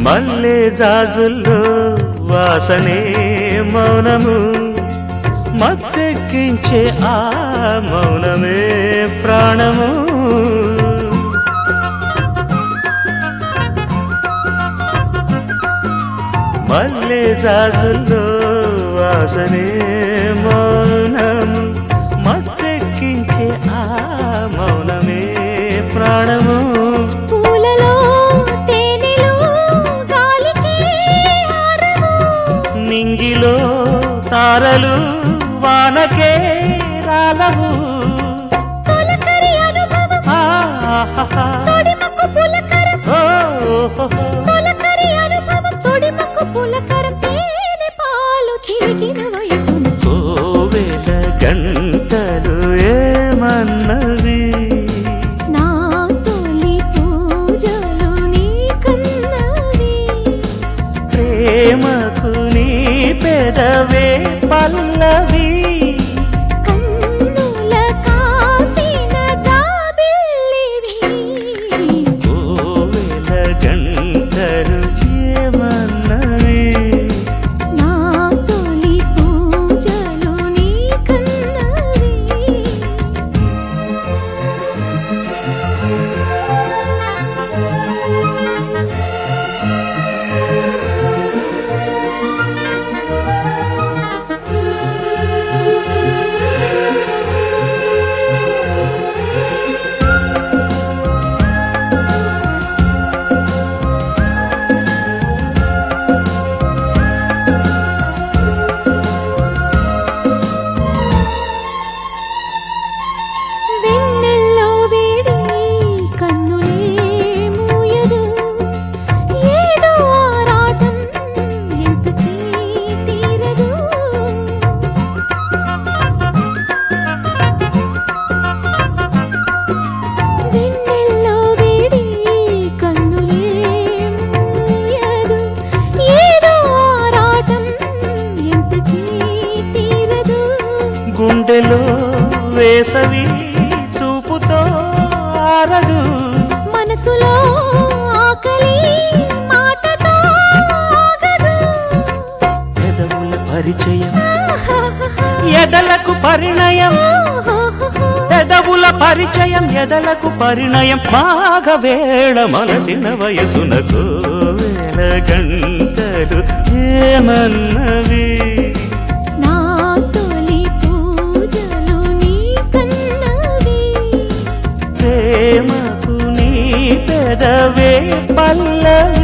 మల్లె జాజుల్లో వాసనే మౌనము మత్తెక్కించే ఆ మౌనమే ప్రాణము మల్లె జాజుల్లో వాసనే మౌనము మత్తెక్కించే ఆ మౌనమే ప్రాణము పూలలో తేనెలో గాలికి హారము నింగిలో తారలు వానకే రాలవు తొలకరి అనుభవం ఆహాహా. తొడిమకు పులకరం ఓహోహో. తొలకరి అనుభవం తొడిమకు పులకరం తేనె పాలు చిలికిన వయసును కోవెల గంటలు ఏమన్నవి నా తొలి పూజలు నీ కన్నవి ప్రేమకు నీ పెదవే పల్లవి కన్నుల కాసిన జాబిల్లివి కోవెల గంటలు ఏమన్నవి నా తొలి పూజలు నీ కన్నవి వెన్నెల్లో వేడి కన్నులే మూయదు ఏదో ఆరాటం ఎంతకీ తీరదు వెన్నెల్లో వేడి కన్నులే మూయదు ఏదో ఆరాటం ఎంతకీ తీరదు గుండెలో వేసవి చూపుతో ఆరడు మనసులో ఆకలి మాటతో ఆగదు పెదవుల పరిచయం ఎదలకు పరిణయం పెదవుల పరిచయం ఎదలకు పరిణయం మాగవేళ మనసిన వయసునకు వేల గంటలు ఏమన్నవి నా తొలి పూజలు నీ కన్నవి ప్రేమకు నీ పెదవే పల్లవి